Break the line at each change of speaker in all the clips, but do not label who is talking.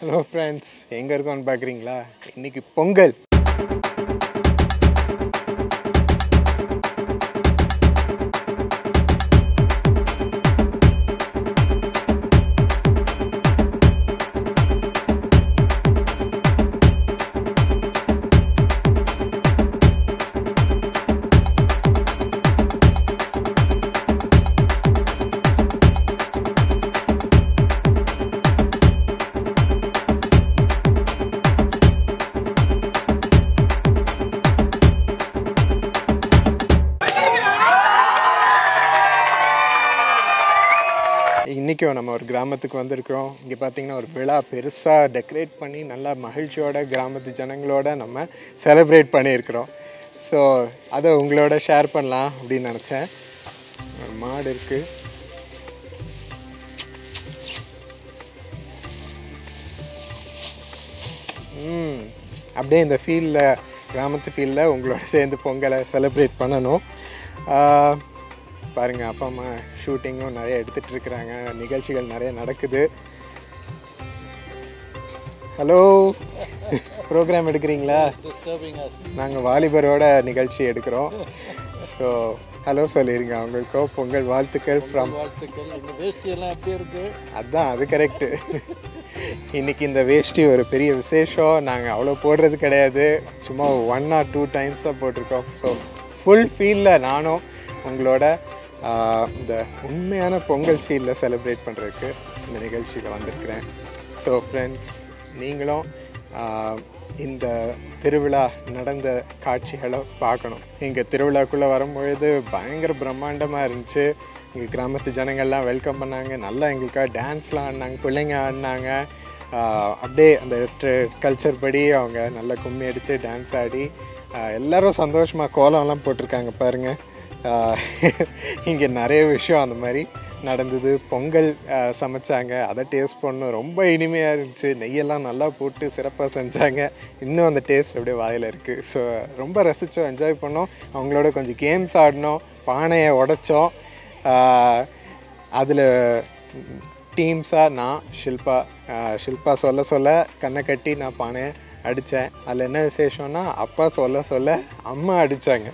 Hello friends எங்கே இருக்கோன்னு பார்க்குறீங்களா இன்னைக்கு பொங்கல் இன்றைக்கும் நம்ம ஒரு கிராமத்துக்கு வந்திருக்கிறோம் இங்கே பார்த்தீங்கன்னா ஒரு விழா பெருசாக டெக்கரேட் பண்ணி நல்லா மகிழ்ச்சியோட கிராமத்து ஜனங்களோட நம்ம செலிப்ரேட் பண்ணியிருக்கிறோம் ஸோ அதை உங்களோட ஷேர் பண்ணலாம் அப்படின்னு நினச்சேன் ஒரு மாடு இருக்குது ம் அப்படியே இந்த ஃபீல்டில் கிராமத்து ஃபீல்டில் உங்களோட சேர்ந்து பொங்கலை செலிப்ரேட் பண்ணணும் ஆஹ், பாருங்க அப்பா அம்மா ஷூட்டிங்கும் நிறைய எடுத்துகிட்டு இருக்கிறாங்க நிகழ்ச்சிகள் நிறைய நடக்குது ஹலோ ப்ரோக்ராம் எடுக்கிறீங்களா
disturbing us.
நாங்கள் வாலிபரோட நிகழ்ச்சி எடுக்கிறோம் ஸோ ஹலோ சொல்லிடுங்க அவங்களுக்கோ பொங்கல் வாழ்த்துக்கள் ஃப்ரம்
வாழ்த்துக்கள் இந்த வேஷ்டி எல்லாம் எப்படி இருக்கு
அதான் அது கரெக்டு இன்னைக்கு இந்த வேஷ்டி ஒரு பெரிய விசேஷம் நாங்கள் அவ்வளோ போடுறது கிடையாது சும்மா ஒன் ஆர் டூ டைம்ஸ் தான் போட்டிருக்கோம் ஸோ ஃபுல் ஃபீல்டில் நானும் உங்களோட ஆஹ், இந்த உண்மையான பொங்கல் ஃபீல்டில் செலிப்ரேட் பண்ணுறதுக்கு இந்த நிகழ்ச்சியில் வந்திருக்கிறேன் ஸோ ஃப்ரெண்ட்ஸ் நீங்களும் ஆஹ், இந்த திருவிழா நடந்த காட்சிகளை பார்க்கணும் இங்கே திருவிழாக்குள்ளே வரும்பொழுது பயங்கர பிரம்மாண்டமாக இருந்துச்சு இங்கே கிராமத்து ஜனங்கள்லாம் வெல்கம் பண்ணாங்க நல்லா எங்களுக்காக டான்ஸ்லாம் ஆடினாங்க பிள்ளைங்க ஆடினாங்க ஆஹ் அப்படியே அந்த கல்ச்சர் படி அவங்க நல்லா கும்மி அடித்து டான்ஸ் ஆடி ஆஹ் எல்லாரும் சந்தோஷமாக கோலம்லாம் போட்டிருக்காங்க பாருங்கள் இங்கே நிறைய விஷயம் அந்த மாதிரி நடந்தது பொங்கல் ஆஹ் சமைச்சாங்க அதை டேஸ்ட் பண்ணோம் ரொம்ப இனிமையாக இருந்துச்சு நெய்யெல்லாம் நல்லா போட்டு சிறப்பாக செஞ்சாங்க இன்னும் அந்த டேஸ்ட் அப்படியே வாயில் இருக்குது ஸோ ரொம்ப ரசித்தோம் என்ஜாய் பண்ணோம் அவங்களோட கொஞ்சம் கேம்ஸ் ஆடினோம் பானையை உடைச்சோம் அதில் டீம்ஸாக நான் ஷில்பா ஆஹ் ஷில்பா சொல்ல சொல்ல கண்ணை கட்டி நான் பானையை அடித்தேன் அதில் என்ன விசேஷம்னா அப்பா சொல்ல சொல்ல அம்மா அடித்தாங்க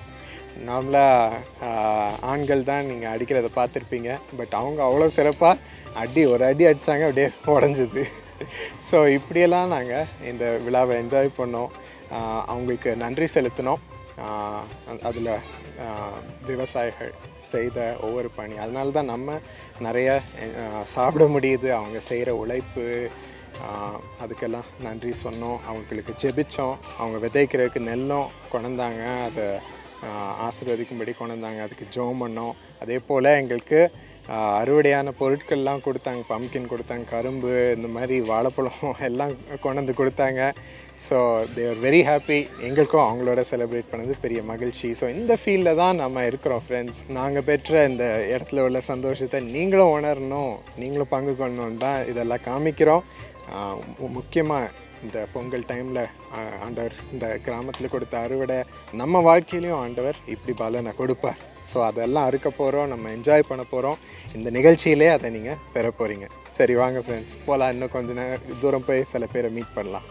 நார்மலாக ஆண்கள் தான் நீங்கள் அடிக்கிறத பார்த்துருப்பீங்க பட் அவங்க அவ்வளோ சிறப்பாக அடி ஒரு அடி அடித்தாங்க அப்படியே உடஞ்சிது ஸோ இப்படியெல்லாம் நாங்கள் இந்த விழாவை என்ஜாய் பண்ணோம் ஆஹ் அவங்களுக்கு நன்றி செலுத்தினோம் அதில் விவசாயிகள் செய்த ஒவ்வொரு பணி அதனால தான் நம்ம நிறைய ஆஹ் சாப்பிட முடியுது அவங்க செய்கிற உழைப்பு ஆஹ் அதுக்கெல்லாம் நன்றி சொன்னோம் அவங்களுக்கு ஜெபிச்சோம் அவங்க விதைக்கிறதுக்கு நெல்லும் கொண்டாங்க அதை ஆஹ் ஆசீர்வதிக்கும்படி கொண்டு வந்தாங்க அதுக்கு ஜோம் பண்ணோம் அதே போல் எங்களுக்கு ஆஹ் அறுவடையான பொருட்கள்லாம் கொடுத்தாங்க பம்கின் கொடுத்தாங்க கரும்பு இந்த மாதிரி வாழைப்பழம் எல்லாம் கொண்டு வந்து கொடுத்தாங்க so they are very happy எங்களுக்கும் அவங்களோட செலிப்ரேட் பண்ணது பெரிய மகிழ்ச்சி ஸோ இந்த ஃபீல்டில் தான் நம்ம இருக்கிறோம் ஃப்ரெண்ட்ஸ் நாங்கள் பெற்ற இந்த இடத்துல உள்ள சந்தோஷத்தை நீங்களும் உணரணும் நீங்களும் பங்கு கொள்ளணும் தான் இதெல்லாம் காமிக்கிறோம் முக்கியமாக இந்த பொங்கல் டைமில் ஆண்டவர் இந்த கிராமத்தில் கொடுத்த அறுவடை நம்ம வாழ்க்கையிலையும் ஆண்டவர் இப்படி பலனை கொடுப்பார் ஸோ அதெல்லாம் அறுக்க போகிறோம் நம்ம என்ஜாய் பண்ண போகிறோம் இந்த நிகழ்ச்சியிலே அதை நீங்கள் பெற போகிறீங்க சரி வாங்க ஃப்ரெண்ட்ஸ் போகலாம் இன்னும் கொஞ்ச நேரம் தூரம் போய் சில பேரை மீட் பண்ணலாம்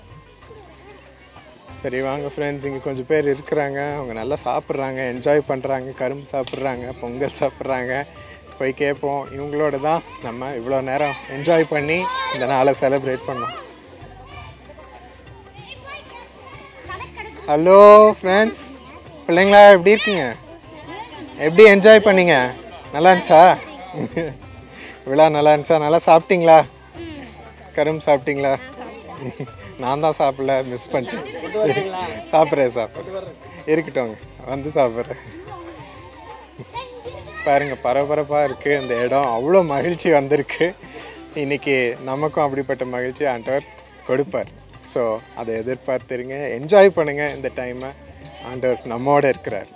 சரி வாங்க ஃப்ரெண்ட்ஸ் இங்கே கொஞ்சம் பேர் இருக்கிறாங்க அவங்க நல்லா சாப்பிட்றாங்க என்ஜாய் பண்ணுறாங்க கரும்பு சாப்பிட்றாங்க பொங்கல் சாப்பிட்றாங்க போய் கேட்போம் இவங்களோட தான் நம்ம இவ்வளோ நேரம் என்ஜாய் பண்ணி இந்த நாளை செலிப்ரேட் பண்ணோம் ஹலோ ஃப்ரெண்ட்ஸ் பிள்ளைங்களா எப்படி இருக்கீங்க எப்படி என்ஜாய் பண்ணீங்க நல்லா இருந்துச்சா விழா நல்லா இருந்துச்சா நல்லா சாப்பிட்டீங்களா கரும்பு சாப்பிட்டீங்களா நான் தான் சாப்பிடல மிஸ் பண்ணிட்டேன் சாப்பிட்றேன் சாப்பிட்றேன் இருக்கட்டும்ங்க வந்து சாப்பிட்றேன் பாருங்க பரபரப்பாக இருக்குது இந்த இடம் அவ்வளோ மகிழ்ச்சி வந்திருக்கு இன்னைக்கு நமக்கும் அப்படிப்பட்ட மகிழ்ச்சி ஆண்டவர் கொடுப்பார் ஸோ அதை எதிர்பார்த்துருங்க என்ஜாய் பண்ணுங்கள் இந்த டைமை ஆண்டவர் நம்மோட இருக்கிறார்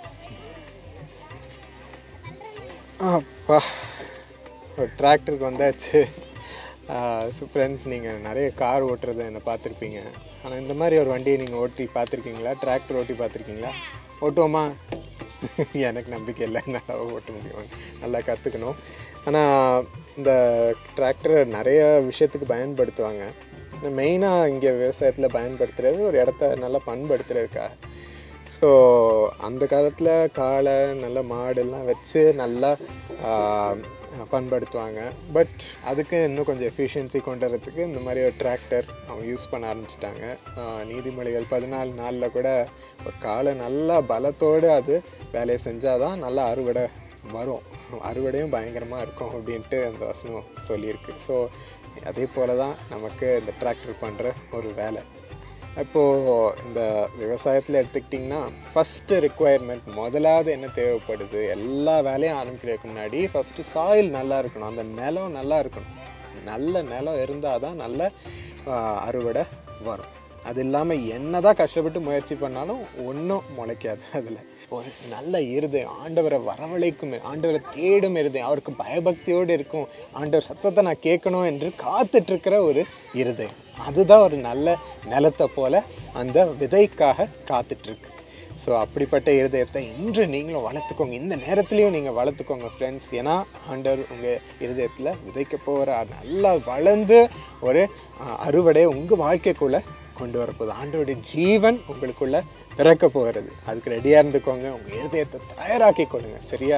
அப்பா ஒரு டிராக்டருக்கு வந்தாச்சு ஸோ ஃப்ரெண்ட்ஸ் நீங்கள் நிறைய கார் ஓட்டுறதை என்ன பார்த்துருப்பீங்க ஆனால் இந்த மாதிரி ஒரு வண்டியை நீங்கள் ஓட்டி பார்த்துருக்கீங்களா டிராக்டர் ஓட்டி பார்த்துருக்கீங்களா ஓட்டுவோமா எனக்கு நம்பிக்கை இல்லை நல்லா ஓட்ட முடியும் நல்லா கற்றுக்கணும் ஆனால் இந்த டிராக்டரை நிறைய விஷயத்துக்கு பயன்படுத்துவாங்க மெயினாக இங்கே விவசாயத்தில் பயன்படுத்துறது ஒரு இடத்த நல்லா பண்படுத்துறதுக்காக ஸோ அந்த காலத்தில் காளை நல்ல மாடெல்லாம் வச்சு நல்லா ஆஹ், பண்படுத்துவாங்க பட் அதுக்கு இன்னும் கொஞ்சம் எஃபிஷியன்சி கொண்டு வரதுக்கு இந்த மாதிரி ஒரு டிராக்டர் அவங்க யூஸ் பண்ண ஆரம்பிச்சிட்டாங்க நீதிமொழிகள் பதினாலு நாளில் கூட ஒரு காளை நல்லா பலத்தோடு அது வேலையை செஞ்சால் தான் நல்லா அறுவடை வரும் அறுவடையும் பயங்கரமாக இருக்கும் அப்படின்ட்டு அந்த வசனம் சொல்லியிருக்கு ஸோ அதே போல தான் நமக்கு இந்த டிராக்டர் பண்ணுற ஒரு வேலை இப்போது இந்த விவசாயத்தில் எடுத்துக்கிட்டிங்கன்னா ஃபஸ்ட்டு ரெக்குவயர்மெண்ட் முதலாவது என்ன தேவைப்படுது எல்லா வேலையும் ஆரம்பிக்கிறதுக்கு முன்னாடி ஃபஸ்ட்டு சாயில் நல்லா இருக்கணும் அந்த நிலம் நல்லா இருக்கணும் நல்ல நிலம் இருந்தால் தான் நல்ல ஆஹ், அறுவடை வரும் அது இல்லாமல் என்ன தான் கஷ்டப்பட்டு முயற்சி பண்ணாலும் ஒன்றும் முளைக்காது அதில் ஒரு நல்ல இருதயம் ஆண்டவரை வரவழைக்கும் ஆண்டவரை தேடும் இருதயம் அவருக்கு பயபக்தியோடு இருக்கும் ஆண்டவர் சத்தத்தை நான் கேட்கணும் என்று காத்துட்டு இருக்கிற ஒரு இருதயம் அதுதான் ஒரு நல்ல நிலத்தை போல அந்த விதைக்காக காத்துட்ருக்கு ஸோ அப்படிப்பட்ட இருதயத்தை இன்று நீங்களும் வளர்த்துக்கோங்க இந்த நேரத்துலையும் நீங்கள் வளர்த்துக்கோங்க ஃப்ரெண்ட்ஸ் ஏன்னா ஆண்டவர் உங்கள் இருதயத்தில் விதைக்க போகிற நல்லா வளர்ந்து ஒரு அஹ், அறுவடை உங்கள் வாழ்க்கைக்குள்ளே கொண்டு வரப்போகுது ஆண்டவருடைய ஜீவன் உங்களுக்குள்ள பிறக்க போகிறது அதுக்கு ரெடியாக இருந்துக்கோங்க உங்கள் இருதயத்தை தயாராக்கி கொள்ளுங்க சரியா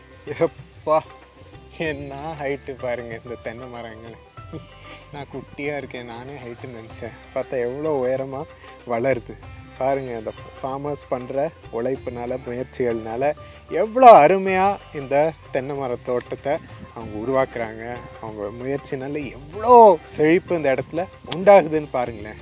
எப்பா என்ன ஹைட்டு பாருங்க இந்த தென்னை மரங்கள் நான் குட்டியாக இருக்கேன் நானே ஹைட்டுன்னு நினச்சேன் பார்த்தா எவ்வளோ உயரமாக வளருது பாருங்கள் இந்த ஃபார்மர்ஸ் பண்ணுற உழைப்புனால முயற்சிகள்னால எவ்வளோ அருமையாக இந்த தென்னை மர தோட்டத்தை அவங்க உருவாக்குறாங்க அவங்க முயற்சினால எவ்வளோ செழிப்பு இந்த இடத்துல உண்டாகுதுன்னு பாருங்களேன்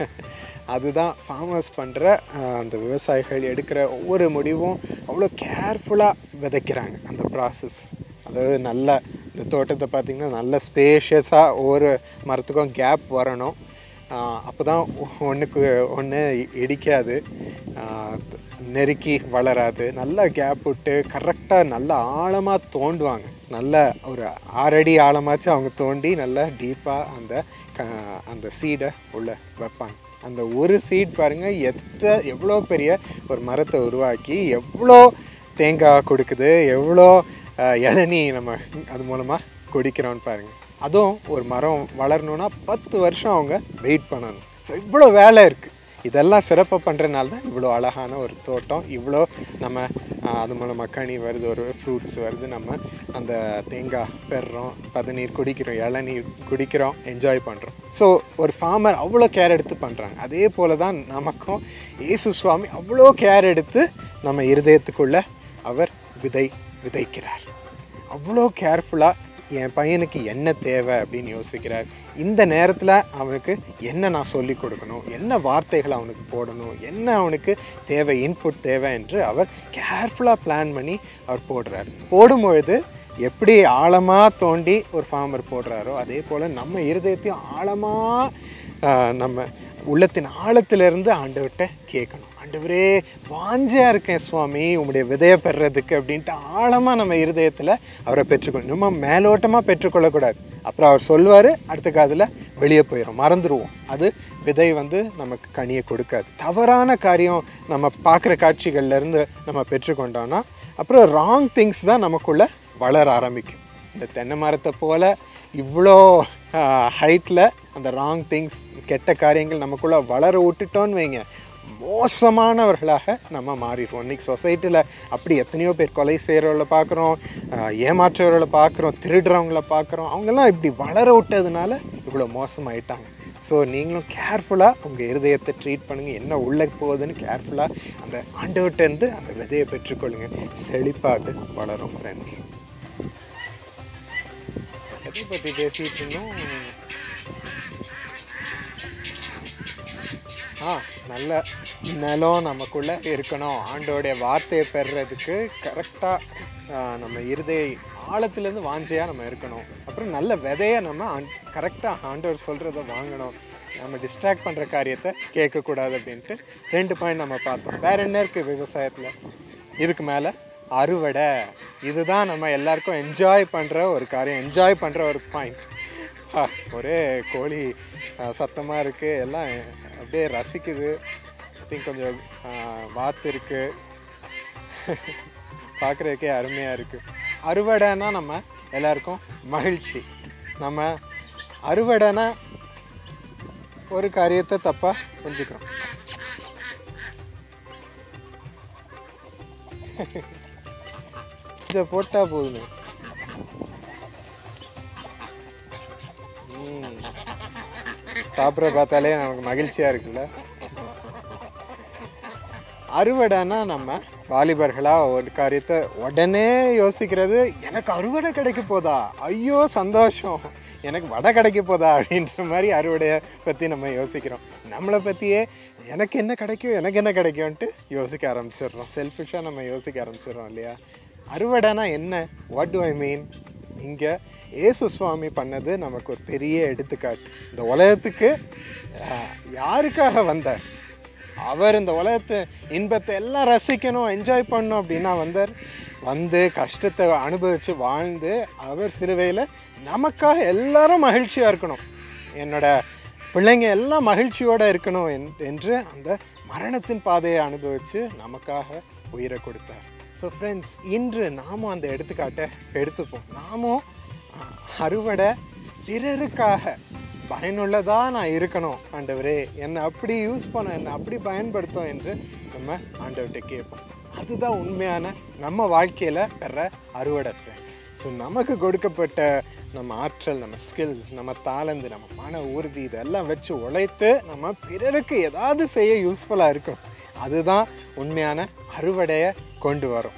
அதுதான் ஃபார்மர்ஸ் பண்ணுற அந்த விவசாயிகள் எடுக்கிற ஒவ்வொரு முடிவும் அவ்வளோ கேர்ஃபுல்லாக விதைக்கிறாங்க அந்த ப்ராசஸ் அதாவது நல்ல இந்த தோட்டத்தை பார்த்திங்கன்னா நல்ல ஸ்பேஷியஸாக ஒவ்வொரு மரத்துக்கும் கேப் வரணும் அப்போ தான் ஒன்றுக்கு ஒன்று இடிக்காது ஆஹ் த- நெருக்கி வளராது நல்லா கேப் விட்டு கரெக்டாக நல்லா ஆழமாக தோண்டுவாங்க நல்ல ஒரு ஆறடி ஆழமாச்சும் அவங்க தோண்டி நல்லா டீப்பாக அந்த க அந்த சீடை உள்ளே வைப்பாங்க அந்த ஒரு சீட் பாருங்கள் எத்த எவ்வளோ பெரிய ஒரு மரத்தை உருவாக்கி எவ்வளோ தேங்காய் கொடுக்குது எவ்வளோ ஆஹ், இளநீ நம்ம அது மூலமாக குடிக்கிறோன்னு பாருங்கள் அதுவும் ஒரு மரம் வளரணும்னா பத்து வருஷம் அவங்க வெயிட் பண்ணணும் ஸோ இவ்வளோ வேலை இருக்குது இதெல்லாம் சிறப்பாக பண்ணுறனால தான் இவ்வளோ அழகான ஒரு தோட்டம் இவ்வளோ நம்ம ஆஹ், அது மூலமாக கனி வருது ஒரு ஃப்ரூட்ஸ் வருது நம்ம அந்த தேங்காய் பெறுறோம் பதநீர் குடிக்கிறோம் இளநீர் குடிக்கிறோம் என்ஜாய் பண்ணுறோம் ஸோ ஒரு ஃபார்மர் அவ்வளோ கேர் எடுத்து பண்ணுறாங்க அதே போல தான் நமக்கும் இயேசு சுவாமி அவ்வளோ கேர் எடுத்து நம்ம இருதயத்துக்குள்ள அவர் விதை விதைக்கிறார் அவ்வளோ கேர்ஃபுல்லாக என் பையனுக்கு என்ன தேவை அப்படின்னு யோசிக்கிறார் இந்த நேரத்தில் அவனுக்கு என்ன நான் சொல்லிக் கொடுக்கணும் என்ன வார்த்தைகள் அவனுக்கு போடணும் என்ன அவனுக்கு தேவை இன்புட் தேவை என்று அவர் கேர்ஃபுல்லாக பிளான் பண்ணி அவர் போடுறார் போடும்பொழுது எப்படி ஆழமாக தோண்டி ஒரு ஃபார்மர் போடுறாரோ அதே போல் நம்ம இருதயத்தையும் ஆழமாக நம்ம உள்ளத்தின் ஆழத்திலிருந்து ஆண்டவர்கிட்ட கேட்கணும் ஆண்டவரே வாஞ்சியாக இருக்கேன் சுவாமி உங்களுடைய விதையை பெறுறதுக்கு அப்படின்ட்டு ஆழமாக நம்ம இருதயத்தில் அவரை பெற்றுக்கணும் நம்ம மேலோட்டமாக பெற்றுக்கொள்ளக்கூடாது அப்புறம் அவர் சொல்வார் அடுத்த காதில் வெளியே போயிடும் மறந்துடுவோம் அது விதை வந்து நமக்கு கனியை கொடுக்காது தவறான காரியம் நம்ம பார்க்குற காட்சிகள்லேருந்து நம்ம பெற்றுக்கொண்டோன்னா அப்புறம் ராங் திங்ஸ் தான் நமக்குள்ளே வளர ஆரம்பிக்கும் இந்த தென்னை மரத்தை போல் இவ்வளோ ஹைட்டில் அந்த ராங் திங்ஸ் கெட்ட காரியங்கள் நமக்குள்ளே வளர விட்டுட்டோன்னு வைங்க மோசமானவர்களாக நம்ம மாறிடுவோம் இன்றைக்கி சொசைட்டியில் அப்படி எத்தனையோ பேர் கொலை செய்கிறவங்கள பார்க்குறோம் ஏமாற்றுறவர்களை பார்க்குறோம் திருடுறவங்கள பார்க்குறோம் அவங்கெல்லாம் இப்படி வளர விட்டதுனால இவ்வளோ மோசமாயிட்டாங்க ஸோ நீங்களும் கேர்ஃபுல்லாக உங்கள் இருதயத்தை ட்ரீட் பண்ணுங்கள் என்ன உள்ளே போகுதுன்னு கேர்ஃபுல்லாக அந்த ஆண்டவர்கிட்டேருந்து அந்த விதையை பெற்றுக்கொள்ளுங்க செழிப்பாக அது வளரும் ஃப்ரெண்ட்ஸ் எதை பற்றி பேசிகிட்டு இருந்தோம் ஆ நல்ல நிலம் நமக்குள்ளே இருக்கணும் ஆண்டோடைய வார்த்தையை பெறுறதுக்கு கரெக்டாக நம்ம இருதய ஆழத்துலேருந்து வாஞ்சையாக நம்ம இருக்கணும் அப்புறம் நல்ல விதையை நம்ம கரெக்டாக ஆண்டவர் சொல்கிறத வாங்கணும் நம்ம டிஸ்ட்ராக்ட் பண்ணுற காரியத்தை கேட்கக்கூடாது அப்படின்ட்டு ரெண்டு பாயிண்ட் நம்ம பார்த்தோம் வேற என்ன இருக்குது விவசாயத்தில் இதுக்கு மேலே அறுவடை இதுதான் நம்ம எல்லாருக்கும் என்ஜாய் பண்ணுற ஒரு காரியம் என்ஜாய் பண்ணுற ஒரு பாயிண்ட் ஒரே கோழி சத்தமாக இருக்குது எல்லாம் அப்படியே ரசிக்குது ஐ திங்க் கொஞ்சம் ஆ, வாத்து இருக்குது பார்க்குறதுக்கே அருமையாக இருக்குது அறுவடைனா நம்ம எல்லாருக்கும் மகிழ்ச்சி நம்ம அறுவடைனா ஒரு காரியத்தை தப்பாக புரிஞ்சுக்கிறோம் இதை போட்டால் போதுமே ம். சாப்பிட்ற பார்த்தாலே நமக்கு மகிழ்ச்சியாக இருக்குல்ல அறுவடைனா நம்ம வாலிபர்களாக ஒரு காரியத்தை உடனே யோசிக்கிறது எனக்கு அறுவடை கிடைக்க போதா ஐயோ சந்தோஷம் எனக்கு வடை கிடைக்க போதா அப்படின்ற மாதிரி அறுவடையை பற்றி நம்ம யோசிக்கிறோம் நம்மளை பற்றியே எனக்கு என்ன கிடைக்கும் எனக்கு என்ன கிடைக்கும்ன்ட்டு யோசிக்க ஆரம்பிச்சிடுறோம் செல்ஃபிஷாக நம்ம யோசிக்க ஆரம்பிச்சிடுறோம் இல்லையா அறுவடைனா என்ன வாட் டு ஐ மீன் இங்கே இயேசு சுவாமி பண்ணது நமக்கு ஒரு பெரிய எடுத்துக்காட்டு இந்த உலகத்துக்கு ஆஹ், யாருக்காக வந்தார் அவர் இந்த உலகத்தை இன்பத்தை எல்லாம் ரசிக்கணும் என்ஜாய் பண்ணணும் அப்படின்னா வந்தார் வந்து கஷ்டத்தை அனுபவித்து வாழ்ந்து அவர் சிலுவையில் நமக்காக எல்லாரும் மகிழ்ச்சியாக இருக்கணும் என்னோட பிள்ளைங்க எல்லாம் மகிழ்ச்சியோடு இருக்கணும் என்- என்று அந்த மரணத்தின் பாதையை அனுபவித்து நமக்காக உயிரை கொடுத்தார் ஸோ ஃப்ரெண்ட்ஸ் இன்று நாமும் அந்த எடுத்துக்காட்டை எடுத்துப்போம் நாமும் அஹ், அறுவடை பிறருக்காக பயனுள்ளதா நான் இருக்கணும் ஆண்டவரே என்னை அப்படி யூஸ் பண்ண என்னை அப்படி பயன்படுத்தும் என்று நம்ம ஆண்டவர்கிட்ட கேட்போம் அதுதான் உண்மையான நம்ம வாழ்க்கையில் பெற அறுவடை ஃப்ரெண்ட்ஸ் ஸோ நமக்கு கொடுக்கப்பட்ட நம்ம ஆற்றல் நம்ம ஸ்கில்ஸ் நம்ம தாளந்து நம்ம மன உறுதி இதெல்லாம் வச்சு உழைத்து நம்ம பிறருக்கு ஏதாவது செய்ய யூஸ்ஃபுல்லாக இருக்கும் அதுதான் உண்மையான அறுவடையை கொண்டு வரும்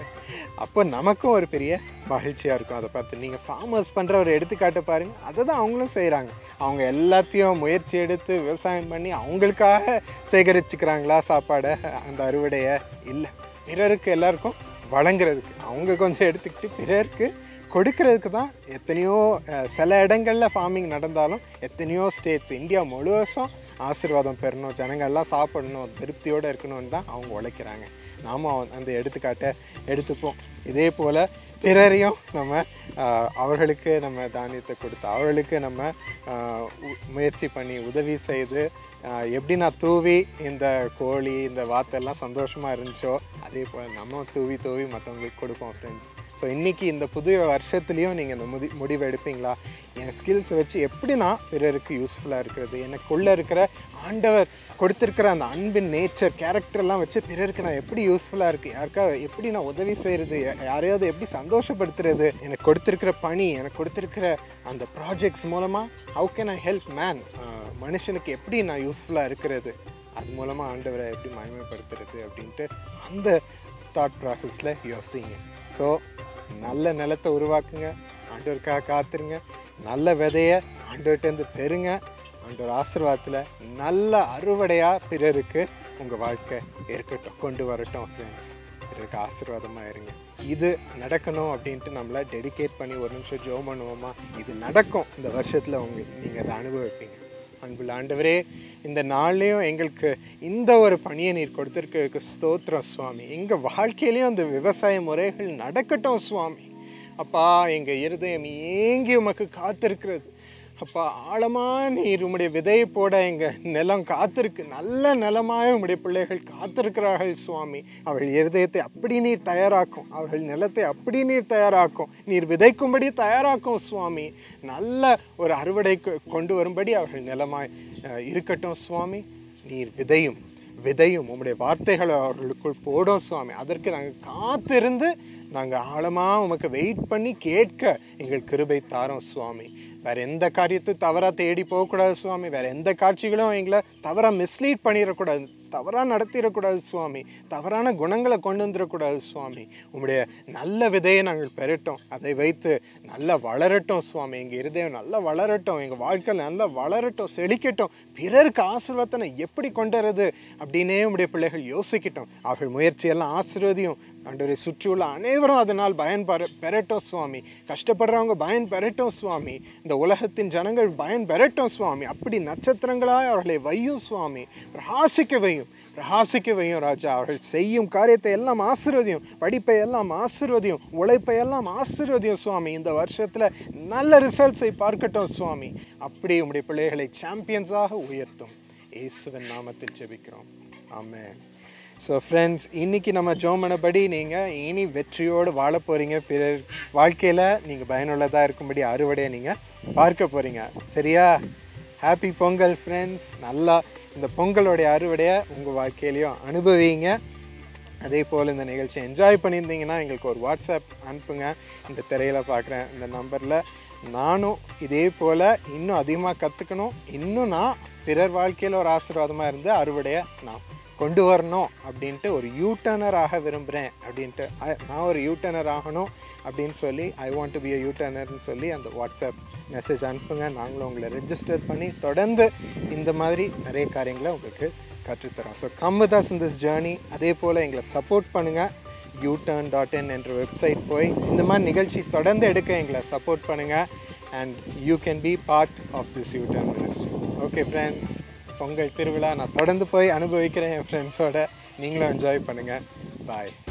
அப்போ நமக்கும் ஒரு பெரிய மகிழ்ச்சியாக இருக்கும் அதை பார்த்து நீங்கள் ஃபார்மர்ஸ் பண்ணுற ஒரு எடுத்துக்காட்டு பாருங்கள் அதை தான் அவங்களும் செய்கிறாங்க அவங்க எல்லாத்தையும் முயற்சி எடுத்து விவசாயம் பண்ணி அவங்களுக்காக சேகரிச்சுக்கிறாங்களா சாப்பாடை அந்த அறுவடையை இல்லை பிறருக்கு எல்லாருக்கும் வழங்குறதுக்கு அவங்க கொஞ்சம் எடுத்துக்கிட்டு பிறருக்கு கொடுக்கறதுக்கு தான் எத்தனையோ அஹ், சில இடங்களில் ஃபார்மிங் நடந்தாலும் எத்தனையோ ஸ்டேட்ஸ் இந்தியா முழுவதும் ஆசீர்வாதம் பெறணும் ஜனங்கள்லாம் சாப்பிடணும் திருப்தியோடு இருக்கணும்னு தான் அவங்க உழைக்கிறாங்க நாம அவ- அந்த எடுத்துக்காட்டை எடுத்துப்போம் இதே போல் பிறரையும் நம்ம ஆஹ், அவர்களுக்கு நம்ம தானியத்தை கொடுத்து அவர்களுக்கு நம்ம ஆஹ், உ- முயற்சி பண்ணி உதவி செய்து ஆஹ், எப்படி நான் தூவி இந்த கோழி இந்த வாத்தெல்லாம் சந்தோஷமாக இருந்துச்சோ அதே போல் நம்ம தூவி தூவி மற்றவங்களுக்கு கொடுப்போம் ஃப்ரெண்ட்ஸ் ஸோ இன்றைக்கி இந்த புதிய வருஷத்துலேயும் நீங்கள் இந்த முதி முடிவு எடுப்பீங்களா என் ஸ்கில்ஸை வச்சு எப்படி நான் பிறருக்கு யூஸ்ஃபுல்லாக இருக்கிறது எனக்குள்ளே இருக்கிற ஆண்டவர் கொடுத்துருக்கிற அந்த அன்பின் நேச்சர் கேரக்டர்லாம் வச்சு பிறருக்கு நான் எப்படி யூஸ்ஃபுல்லாக இருக்குது யாருக்கா எப்படி நான் உதவி செய்கிறது யாரையாவது எப்படி சந்தோஷப்படுத்துறது எனக்கு கொடுத்துருக்கிற பணி எனக்கு கொடுத்துருக்கிற அந்த ப்ராஜெக்ட்ஸ் மூலமாக how can I help man மனுஷனுக்கு எப்படி நான் யூஸ்ஃபுல்லாக இருக்கிறது அது மூலமாக ஆண்டவரை எப்படி மகிமைப்படுத்துறது அப்படின்ட்டு அந்த தாட் ப்ராசஸில் யோசிங்க ஸோ நல்ல நிலத்தை உருவாக்குங்க ஆண்டவருக்காக காத்துருங்க நல்ல விதைய ஆண்டவர்கிட்டேருந்து பெறுங்க ஆண்டவர் ஆசீர்வாதத்தில் நல்ல அறுவடையாக பிறருக்கு உங்கள் வாழ்க்கை இருக்கட்டும் கொண்டு வரட்டும் ஃப்ரெண்ட்ஸ் பிறருக்கு ஆசீர்வாதமாக இருங்க இது நடக்கணும் அப்படின்ட்டு நம்மளை டெடிகேட் பண்ணி ஒரு நிமிஷம் ஜோ பண்ணுவோமா இது நடக்கும் இந்த வருஷத்தில் உங்களுக்கு நீங்கள் அதை அனுபவிப்பீங்க அன்புள்ள ஆண்டவரே இந்த நாள்லேயும் எங்களுக்கு இந்த ஒரு பணியை நீர் கொடுத்துருக்கிறதுக்கு ஸ்தோத்திரம் சுவாமி எங்கள் வாழ்க்கையிலையும் அந்த விவசாய முறைகள் நடக்கட்டும் சுவாமி அப்பா எங்கள் இருதயம் ஏங்கி உமக்கு காத்திருக்கிறது அப்பா ஆழமாக நீர் உம்முடைய விதையை போட எங்கள் நிலம் காத்திருக்கு நல்ல நிலமாய் உம்முடைய பிள்ளைகள் காத்திருக்கிறார்கள் சுவாமி அவர்கள் இருதயத்தை அப்படி நீர் தயாராக்கும் அவர்கள் நிலத்தை அப்படி நீர் தயாராக்கும் நீர் விதைக்கும்படி தயாராக்கும் சுவாமி நல்ல ஒரு அறுவடை கொ- கொண்டு வரும்படி அவர்கள் நிலமாய் அஹ், இருக்கட்டும் சுவாமி நீர் விதையும் விதையும் உம்முடைய வார்த்தைகளை அவர்களுக்குள் போடும் சுவாமி அதற்கு நாங்கள் காத்திருந்து நாங்கள் ஆழமாக உமக்கு வெயிட் பண்ணி கேட்க எங்கள் கிருபை தாரோம் சுவாமி வேற எந்த காரியத்தையும் தவறாக தேடி போகக்கூடாது சுவாமி வேற எந்த காட்சிகளும் எங்களை தவறாக மிஸ்லீட் பண்ணிடக்கூடாது தவறாக நடத்திடக்கூடாது சுவாமி தவறான குணங்களை கொண்டு வந்துடக்கூடாது சுவாமி உம்முடைய நல்ல விதையை நாங்கள் பெறட்டும் அதை வைத்து நல்லா வளரட்டும் சுவாமி எங்கள் இருதயம் நல்லா வளரட்டும் எங்கள் வாழ்க்கை நல்லா வளரட்டும் செழிக்கட்டும் பிறருக்கு ஆசீர்வாதத்தை நான் எப்படி கொண்டு வர்றது அப்படின்னே உம்முடைய பிள்ளைகள் யோசிக்கட்டும் அவர்கள் முயற்சியெல்லாம் ஆசீர்வதியும் ஆண்டவரை சுற்றியுள்ள அனைவரும் அதனால் பயன் பெற பெறட்டும் சுவாமி கஷ்டப்படுறவங்க பயன் பெறட்டும் சுவாமி இந்த உலகத்தின் ஜனங்கள் பயன் பெறட்டும் சுவாமி அப்படி நட்சத்திரங்களாய் அவர்களை வையும் சுவாமி பிரகாசிக்க வையும் பிரகாசிக்க வையும் ராஜா அவர்கள் செய்யும் காரியத்தை எல்லாம் ஆசீர்வதியும் படிப்பை எல்லாம் ஆசீர்வதியும் உழைப்பை எல்லாம் ஆசீர்வதியும் சுவாமி இந்த வருஷத்தில் நல்ல ரிசல்ட்ஸை பார்க்கட்டும் சுவாமி அப்படி உம்முடைய பிள்ளைகளை சாம்பியன்ஸாக உயர்த்தும் இயேசுவின் நாமத்தில் ஜெபிக்கிறோம் ஆமென் ஸோ ஃப்ரெண்ட்ஸ் இன்னைக்கு நம்ம ஜோமனபடி நீங்கள் இனி வெற்றியோடு வாழ போகிறீங்க பிறர் வாழ்க்கையில் நீங்கள் பயனுள்ளதாக இருக்கும்படி அறுவடையை நீங்கள் பார்க்க போகிறீங்க சரியா ஹாப்பி பொங்கல் ஃப்ரெண்ட்ஸ் நல்லா இந்த பொங்கலோடைய அறுவடையை உங்கள் வாழ்க்கையிலையும் அனுபவிங்க அதே போல் இந்த நிகழ்ச்சியை என்ஜாய் பண்ணியிருந்தீங்கன்னா எங்களுக்கு ஒரு வாட்ஸ்அப் அனுப்புங்க இந்த திரையில் பார்க்குறேன் இந்த நம்பரில் நானும் இதே போல் இன்னும் அதிகமாக கற்றுக்கணும் இன்னும் நான் பிறர் வாழ்க்கையில் ஒரு ஆசீர்வாதமாக இருந்து அறுவடையை நான் கொண்டு வரணும் அப்படின்ட்டு ஒரு யூட்டர்னர் ஆக விரும்புகிறேன் அப்படின்ட்டு I- நான் ஒரு யூட்டர்னர் ஆகணும் அப்படின்னு சொல்லி I want to be a யூட்டர்னர்னு சொல்லி அந்த வாட்ஸ்அப் மெசேஜ் அனுப்புங்க நாங்களும் உங்களை ரெஜிஸ்டர் பண்ணி தொடர்ந்து இந்த மாதிரி நிறைய காரியங்களை உங்களுக்கு கற்றுத்தரோம் so come with us in this journey அதே போல் எங்களை சப்போர்ட் பண்ணுங்கள் யூடர்ன் டாட் இன் என்ற வெப்சைட் போய் இந்த மாதிரி நிகழ்ச்சி தொடர்ந்து எடுக்க எங்களை சப்போர்ட் பண்ணுங்கள் and you can be part of this U turn ministry okay friends Pongal திருவிழா நான் தொடர்ந்து போய் அனுபவிக்கிறேன் என் ஃப்ரெண்ட்ஸோட நீங்களும் என்ஜாய் பண்ணுங்கள் பாய்